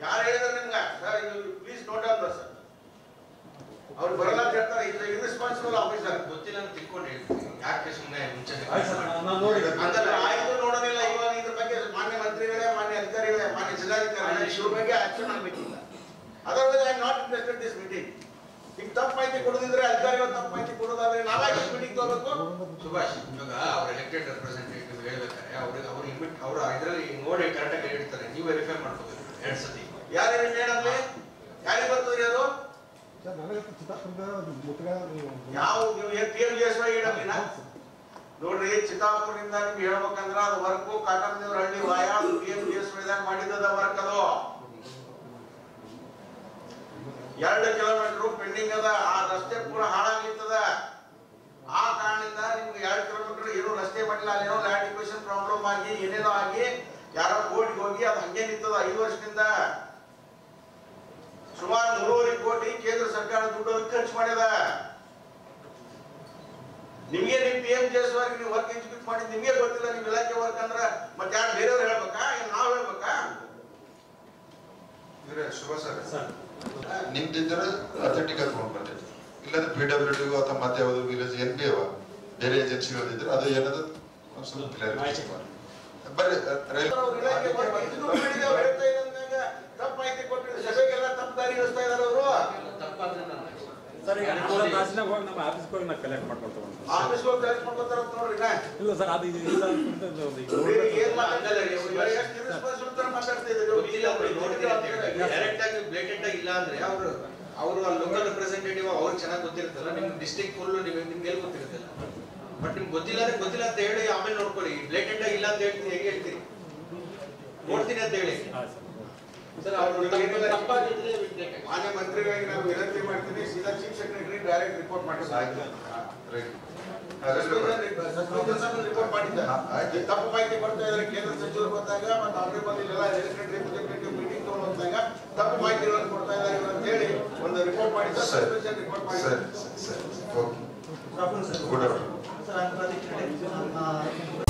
ಯಾರು ಹೇಳಿದ್ರು ನಿಮ್ಗೆ sir please note on sir ಅವ್ರು ಬರಲ್ಲ ಅಂತ ಹೇಳ್ತಾರೆ ಇದು ಇರ್ರೆಸ್ಪಾನ್ಸಿಬಲ್ ಆಫೀಸರ್ ಗೊತ್ತಿಲ್ಲ ಅಂತ ತಿಳ್ಕೊಂಡು ಹೇಳ್ತೀನಿ ಯಾಕೆ ಸುಮ್ಮನೆ ಮುಂಚೆ ಆಯ್ತು ಸರ್ ನಾನು ನೋಡಿ ಅಂದ್ರೆ ಆಯ್ತು ನೋಡೋದಿಲ್ಲ ಇವಾಗ ಇದ್ರ ಬಗ್ಗೆ ಮಾನ್ಯ ಮಂತ್ರಿಗಳೇ ಮಾನ್ಯ ಅಧಿಕಾರಿಗಳೇ ಮಾನ್ಯ ಜಿಲ್ಲಾಧಿಕಾರಿಗಳೇ ಇವ್ರ ಬಗ್ಗೆ ಆಕ್ಷನ್ ಆಗ್ಬೇಕಿಲ್ಲ otherwise I not interested this meeting ಈಗ ತಪ್ಪು ಮಾಹಿತಿ ಕೊಡೋದಿದ್ರೆ ಅಧಿಕಾರಿಗಳು ತಪ್ಪು ಮಾಹಿತಿ ಕೊಡೋದಾದ್ರೆ ನಾವಾಗಿ ಮೀಟಿಂಗ್ ತಗೋಬೇಕು ಸುಭಾಷ್ ಇವಾಗ ಅವ್ರ ಎಲೆಕ್ಟೆಡ್ ರೆಪ್ರೆಸೆಂಟೇಟಿವ್ ಹೇಳ್ಬೇಕಾದ್ರೆ ಅವ್ರಿಗೆ ಅವ್ರು ಲಿಮಿಟ್ ಅವ್ರ ಇದರಲ್ಲಿ ನೋಡಿ ಕರೆಕ್ಟಾಗಿ ಹೇಳ್ತಾರೆ ನೀವು ವೆರಿಫೈ ಮಾಡ್ಕೋಬೇಕು ಎರಡು ಸತಿ ಯಾರು ಮೇಡಮ್ಲಿ ಯಾರಿಗೆ ಬರ್ತದ್ರಿ ಅದು ಸರ್ ನನಗೆ ಚಿತ್ತಾಪುರದ ಮುಟ್ಗ ಯಾವ P M G S Y ಇಡಮ್ಲಿನ ನೋಡ್ರಿ ಚಿತ್ತಾಪುರದಿಂದ ನಿಮ್ಗೆ ಹೇಳ್ಬೇಕಂದ್ರ ಅದು ವರ್ಕು ಕಾಟನ್ ಹಳ್ಳಿ via P M G S ವೈದಾಗ ಮಾಡಿದ್ದದ ವರ್ಕ್ ಅದು ಎರಡು ಕಿಲೋಮೀಟರ್ ಪೆಂಡಿಂಗ್ ಅದ ಆ ರಸ್ತೆ ಪೂರ ಹಾಳಾಗ್ಲಿತ್ತದ ಆ ಕಾರಣದಿಂದ ನಿಮ್ಗೆ ಎರಡು ಕಿಲೋಮೀಟರ್ ಏನೋ ರಸ್ತೆ ಮಾಡಿಲ್ಲ ಅಲ್ಲೇನೋ ಲ್ಯಾಂಡ್ ಇಕ್ವೇಶನ್ ಪ್ರಾಬ್ಲಮ್ ಆಗಿ ಏನೇನೋ ಆಗಿ ಯಾರೋ ಕೋರ್ಟ್ಗೆ ಹೋಗಿ ಅದು ಹಂಗೆ ನಿಂತದ ಐದು ವರ್ಷದಿಂದ ಸುಮಾರು ಮೂರುವರೆ ಕೋಟಿ ಕೇಂದ್ರ ಸರ್ಕಾರ ದುಡ್ಡು ಅದಕ್ಕೆ ಖರ್ಚು ಮಾಡ್ಯದ ನಿಮ್ಗೆ ನಿಮ್ ಪಿ ಎಂ ಜಿ ಎಸ್ ನೀವು ವರ್ಕ್ ಎಕ್ಸಿಕ್ಯೂಟ್ ಮಾಡಿದ್ ನಿಮ್ಗೆ ಗೊತ್ತಿಲ್ಲ ನಿಮ್ ಇಲಾಖೆ ವರ್ಕ್ ಅಂದ್ರ ಮತ್ತೆ ಯಾರು ಬೇರೆಯವ್ರು ಹೇಳ್ಬೇಕಾ ಏನ್ ನಾವ್ ಹೇಳ್ಬೇಕಾ ಇವರೇ ಶುಭ ಸರ್ ಸರ್ ನಿಮ್ದಿದ್ರೆ ಅಥೆಂಟಿಕ್ ತಗೊಂಡ್ ಬಂದಿದ್ದು ಇಲ್ಲಾಂದ್ರೆ ಪಿ ಡಬ್ಲ್ಯೂ ಡಿಗೂ ಅಥವಾ ಮತ್ತೆ ಯಾವುದು ವಿಲೇಜ್ ಎನ್ ಬಿ ಅವ ಬೇರೆ ಏಜೆನ್ಸಿಗಳಿದ್ರೆ ಅದು ಏನದು ಒಂದ್ ಸ್ವಲ್ಪ ಕ್ಲಾರಿಫಿಕೇಶನ್ ಮಾಡಿ ಬರ್ರಿ ರೈಲ್ ಅವ್ರ ಇಲಾಖೆ ವರ್ಕ್ ಎಕ್ಸಿಕ್ಯೂಟ್ ಮಾಡಿದ್ದೇವೆ ಹೇಳ್ತಾ ಇದ್ದಂಗ ತಪ್ಪು ಮಾಹಿತಿ ಕೊಟ್ಟಿದ್ರು ಸಭೆಗೆಲ್ಲ ತಪ್ಪು ದಾರಿ ಇಳಿಸ್ತಾ ಇದಾರೆ ಅವರು ತಪ್ಪಾದ್ರೆ ನಾನು ಸರ್ ಈಗ ಮೂವತ್ತು ತಾಸಿನಾಗ ಹೋಗಿ ನಮ್ಮ ಆಫೀಸ್ಗೆ ಹೋಗಿ ನಾವು ಕಲೆಕ್ಟ್ ಮಾಡ್ಕೊಂಡು ತಗೊಂಡು ಆಫೀಸ್ ಹೋಗಿ ಕಲೆಕ್ಟ್ ಮಾಡ್ಕೊತಾರ ನೋಡ್ರಿ ನಾ ಇಲ್ಲ ಸರ್ ಅದು ಇದು ಇಲ್ಲ ಅಂತ ಒಂದು ಈಗ ಬೇರೆ ಏನ್ ಮಾತಾಡ್ತಾರೆ ಇವ್ರು ಎಷ್ಟು irresponsible ತರ ಮಾತಾಡ್ತಾ ಇದ್ದಾರೆ ಇವ್ರು. ಗೊತ್ತಿಲ್ಲ ಅವ್ರು ನೋಡಿದ್ರೆ ಅಂತ ಹೇಳಿ ಡೈರೆಕ್ಟ್ ಆಗಿ ಬ್ಲೇಟೆಂಟ್ ಆಗಿ ಇಲ್ಲ ಅಂದ್ರೆ ಅವರು ಅವರು ಲೋಕಲ್ ರೆಪ್ರೆಸೆಂಟೇಟಿವ್ ಅವ್ರಿಗೆ ಚೆನ್ನಾಗಿ ಗೊತ್ತಿರುತ್ತಲ್ಲ ನಿಮ್ ಡಿಸ್ಟ್ರಿಕ್ಟ್ ಫುಲ್ ನಿಮ್ಗೆ ನಿಮ್ಗೆ ಎಲ್ಲಿ ಗೊತ್ತಿರುತ್ತಲ್ಲ ಬಟ್ ನಿಮ್ಗೆ ಗೊತ್ತಿಲ್ಲ ಅಂದ್ರೆ ಗೊತ್ತಿಲ್ಲ ಅಂತ ಹೇಳಿ ಆಮೇಲೆ ನೋಡ್ಕೊಳ್ಳಿ ಬ್ಲೇಟೆಂಟ್ ಆಗಿ ಇಲ್ಲ ಅಂತ ಹೇಳ್ತೀನಿ ಹೇಗೆ ಹೇಳ್ತೀರಿ ನೋಡ್ತೀನಿ ಅಂತ ಹೇಳಿ ಹಾಂ ಸರ್ ಸರ್ ಅವ್ರು ತಪ್ಪಾಗಿದ್ರೆ ಬಿಡ್ಬೇಕಾಗಿ ಮಾನ್ಯ ಮಂತ್ರಿಗಳಿಗೆ ನಾನು ವಿನಂತಿ ಮಾಡ್ತೀನಿ ಸೀದಾ ಚೀಫ್ ಸೆಕ್ರೆಟರಿ ಡೈರೆಕ್ಟ್ ರಿಪೋರ್ಟ್ ಮಾಡಿ ರೈಟ್ ರಿಪೋರ್ಟ್ ಮಾಡಿದ್ದ ಹಾ, ಆಯ್ತು. ಈ ತಪ್ಪು ಮಾಹಿತಿ ಕೊಡ್ತಾ ಇದ್ದಾರೆ ಕೇಂದ್ರ ಸಚಿವರು ಬಂದಾಗ ಮತ್ತೆ ಅವರೇ ಬಂದಿಲ್ಲ ಲೆಜಿಸ್ಲೇಟಿವ್ ಎಕ್ಸಿಕ್ಯೂಟಿವ್ ಮೀಟಿಂಗ್ ತಗೊಂಡು ಬಂದಾಗ ತಪ್ಪು ಮಾಹಿತಿಗಳನ್ನು ಕೊಡ್ತಾ ಇದ್ದಾರೆ ಇವ್ರು ಅಂತ ಹೇಳಿ ಒಂದು ರಿಪೋರ್ಟ್ ಮಾಡಿ ಸರ್ ಸಸ್ಪೆನ್ಷನ್ ರಿಪೋರ್ಟ್ ಮಾಡಿ ಸರಿ ಸರಿ ಓಕೆ ಗುಡ್ ಆಫ್ಟರ್ನೂನ್ ಸರ್